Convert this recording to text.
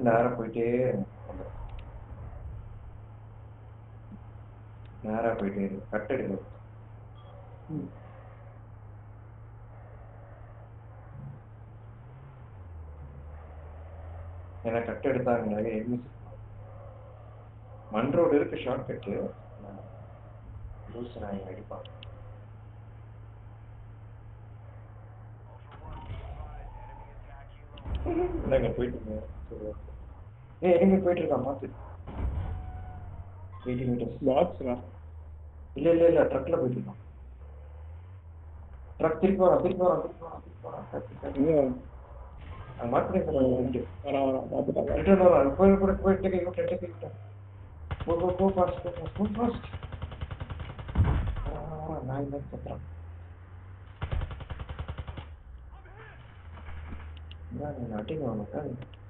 விட்டு நேரா போயிட்டே இருங்க. வந்துரும். நேரா போயிட்டே இரு கட் எடுக்க ம். ஏன்னா கட் எடுத்தாங்க நிறைய எனிமிஸ் மண் ரோடு இருக்கு ஷார்ட் கட்டு லூஸ் நான் அடிப்பான் இல்லைங்க போயிட்டு இருக்கேன். சரி okay. ஏய் எங்க போயிட்டு இருக்கான் மாத்து எயிட்டி மீட்டர்ஸ் பாக்ஸ்ரா இல்ல இல்ல இல்ல ட்ரக்ல போயிட்டு இருக்கான் ட்ரக் திருப்பி வரான் திருப்பி வரான் திருப்பி வரான் திருப்பி வரான் truck, truck. எங்க அங்க மாத்துறேன் சார் ரெண்டு வரா வரா பார்த்துட்டாங்க ரிட்டர்ன் வரான் போய் கூட போய் டேக் இட் டேக் இட் போ போ போ ஃபாஸ்ட் போ ஃபாஸ்ட் போ ஃபாஸ்ட் நான் இல்லை கத்துறான் நான் அட்டிங்க அவனுக்கு